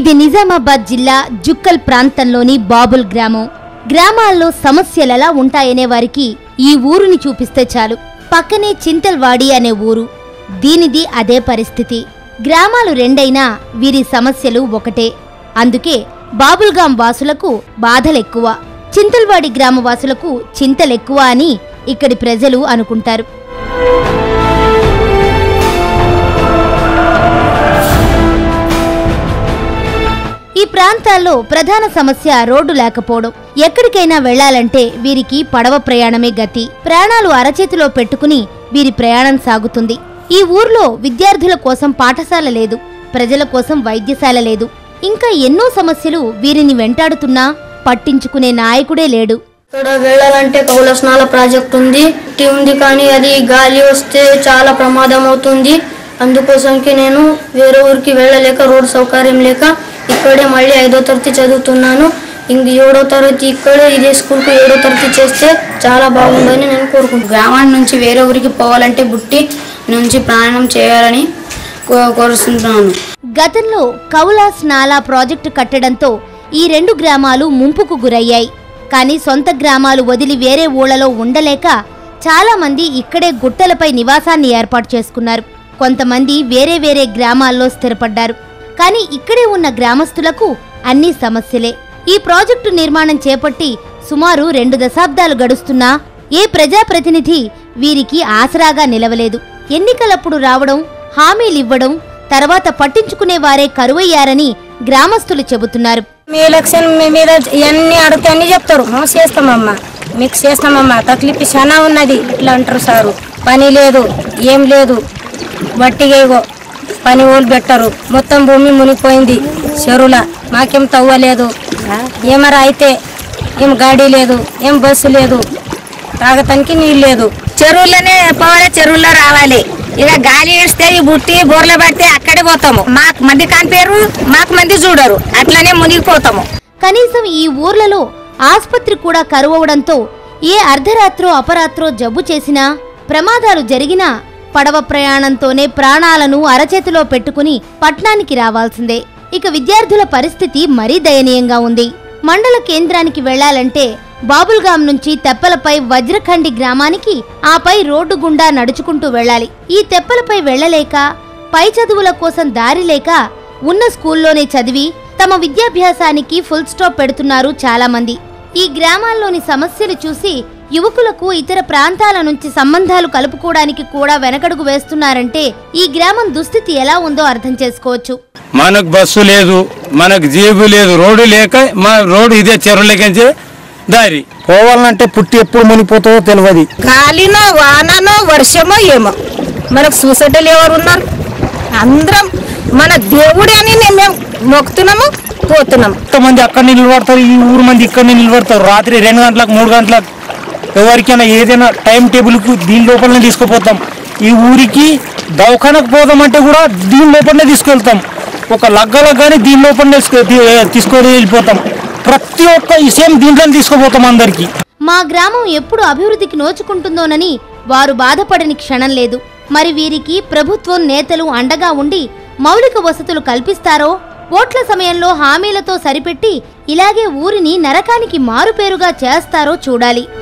ఇది నిజామాబాద్ జిల్లా జుక్కల్ ప్రాంతంలోని బాబుల్ గ్రామం గ్రామాల్లో సమస్యలెలా ఉంటాయనే వారికి ఈ ఊరుని చూపిస్తే చాలు పక్కనే చింతల్వాడి అనే ఊరు దీనిది అదే పరిస్థితి గ్రామాలు రెండైనా వీరి సమస్యలు ఒకటే అందుకే బాబుల్గాం వాసులకు బాధలెక్కువ చింతల్వాడి గ్రామ వాసులకు చింతలెక్కువ అని ఇక్కడి ప్రజలు అనుకుంటారు ఈ ప్రాంతాల్లో ప్రధాన సమస్య రోడ్డు లేకపోవడం ఎక్కడికైనా వెళ్లాలంటే వీరికి పడవ ప్రయాణమే గతి ప్రాణాలు అరచేతిలో పెట్టుకుని వీరి ప్రయాణం సాగుతుంది ఈ ఊర్లో విద్యార్థుల కోసం పాఠశాల లేదు ప్రజల కోసం వైద్యశాల లేదు ఇంకా ఎన్నో సమస్యలు వీరిని వెంటాడుతున్నా పట్టించుకునే నాయకుడే లేడు ఇక్కడ వెళ్ళాలంటే కౌల స్నాల ప్రాజెక్ట్ ఉంది టీ ఉంది కానీ అది గాలి వస్తే చాలా ప్రమాదం అవుతుంది అందుకోసంకి నేను వేరే ఊరికి వెళ్ళలేక రోడ్ సౌకర్యం లేక ఇక్కడే మళ్ళీ ఐదో తరగతి చదువుతున్నాను ఇంక ఏడో తరగతి ఇక్కడే ఇదే స్కూల్కి ఏడో తరగతి చేస్తే చాలా బాగుందని నేను కోరుకుంటున్నాను గ్రామం నుంచి వేరే ఊరికి పోవాలంటే బుట్టి నుంచి ప్రయాణం చేయాలని కో- కోరుకుంటున్నాను గతంలో కౌలాస్ నాలా ప్రాజెక్టు కట్టడంతో ఈ రెండు గ్రామాలు ముంపుకు గురయ్యాయి కానీ సొంత గ్రామాలు వదిలి వేరే ఊళ్ళలో ఉండలేక చాలా మంది ఇక్కడే గుట్టలపై నివాసాన్ని ఏర్పాటు చేసుకున్నారు కొంతమంది వేరే వేరే గ్రామాల్లో స్థిరపడ్డారు కానీ ఇక్కడే ఉన్న గ్రామస్తులకు అన్ని సమస్యలే ఈ ప్రాజెక్టు నిర్మాణం చేపట్టి సుమారు రెండు దశాబ్దాలు గడుస్తున్నా ఏ ప్రజాప్రతినిధి వీరికి ఆసరాగా నిలవలేదు ఎన్నికలప్పుడు రావడం హామీలివ్వడం తర్వాత పట్టించుకునే వారే కరువయ్యారని గ్రామస్తులు చెబుతున్నారు మీ ఎలక్షన్ మీ మీద ఇవన్నీ అడిగితే అన్ని చెప్తారు "మేము చేస్తామమ్మా మీకు చేస్తామమ్మా తక్లీఫ్ చాలా ఉన్నది ఇట్లా అంటారు సారు పని లేదు ఏం లేదు వట్టిగా ఇగో పని వాళ్ళు పెట్టరు మొత్తం భూమి మునిగిపోయింది చెరువుల మాకేం తవ్వలేదు ఏమరా అయితే ఏం గాడి లేదు ఏం బస్సు లేదు తాగటానికి నీళ్ళు లేదు చెరువులోనే పోవాలి చెరువుల్లో రావాలి ఇక గాలి వేస్తే ఈ బుట్టి బోర్ల పడితే అక్కడే పోతాము మాకు మంది కనిపేరు మాకు మంది చూడరు అట్లనే మునిగిపోతాము కనీసం ఈ ఊర్లలో ఆస్పత్రి కూడా కరువవడంతో ఏ అర్ధరాత్రో అపరాత్రో జబ్బు చేసినా ప్రమాదాలు జరిగినా పడవ ప్రయాణంతోనే ప్రాణాలను అరచేతిలో పెట్టుకుని పట్నానికి రావాల్సిందే ఇక విద్యార్థుల పరిస్థితి మరీ దయనీయంగా ఉంది మండల కేంద్రానికి వెళ్లాలంటే బాబుల్గాం నుంచి తెప్పలపై వజ్రఖండి గ్రామానికి ఆపై రోడ్డు గుండా నడుచుకుంటూ వెళ్ళాలి ఈ తెప్పలపై వెళ్ళలేక పై చదువుల కోసం దారి లేక ఉన్న స్కూల్లోనే చదివి తమ విద్యాభ్యాసానికి ఫుల్ స్టాప్ పెడుతున్నారు చాలా మంది ఈ గ్రామాల్లోని సమస్యలు చూసి యువకులకు ఇతర ప్రాంతాల నుంచి సంబంధాలు కలుపుకోవడానికి కూడా వెనకడుగు వేస్తున్నారంటే ఈ గ్రామం దుస్థితి ఎలా ఉందో అర్థం చేసుకోవచ్చు మనకు బస్సు లేదు మనకు జీబు లేదు రోడ్డు లేక మా రోడ్డు ఇదే చెరువులకించే దారి పోవాలంటే పుట్టి ఎప్పుడు మునిగిపోతుందో తెలియదు గాలినో వాననో వర్షమో ఏమో మనకు సూసైడ్లు ఎవరు ఉన్నారు అందరం మన దేవుడే అని మేము మొక్కుతున్నాము పోతున్నాము ఎంతమంది అక్కడ నిలబడతారు ఈ ఊరు మంది ఇక్కడ నిలబడతారు రాత్రి రెండు గంటలకు మూడు గంటలకు ఎవరికైనా ఏదైనా టైం టేబుల్కు దీని లోపలనే తీసుకుపోతాం ఈ ఊరికి దవాఖానకు పోదామంటే కూడా దీని లోపలనే తీసుకెళ్తాం ఒక లగ్గలకు కానీ దీని లోపలనే తీసుకు- తీ- తీసుకొని వెళ్ళిపోతాం ప్రతి ఒక్క విషయం దీంట్లోనే తీసుకుపోతాం అందరికీ మా గ్రామం ఎప్పుడు అభివృద్ధికి నోచుకుంటుందోనని వారు బాధపడని క్షణం లేదు మరి వీరికి ప్రభుత్వం నేతలు అండగా ఉండి మౌలిక వసతులు కల్పిస్తారో ఓట్ల సమయంలో హామీలతో సరిపెట్టి ఇలాగే ఊరిని నరకానికి మారుపేరుగా చేస్తారో చూడాలి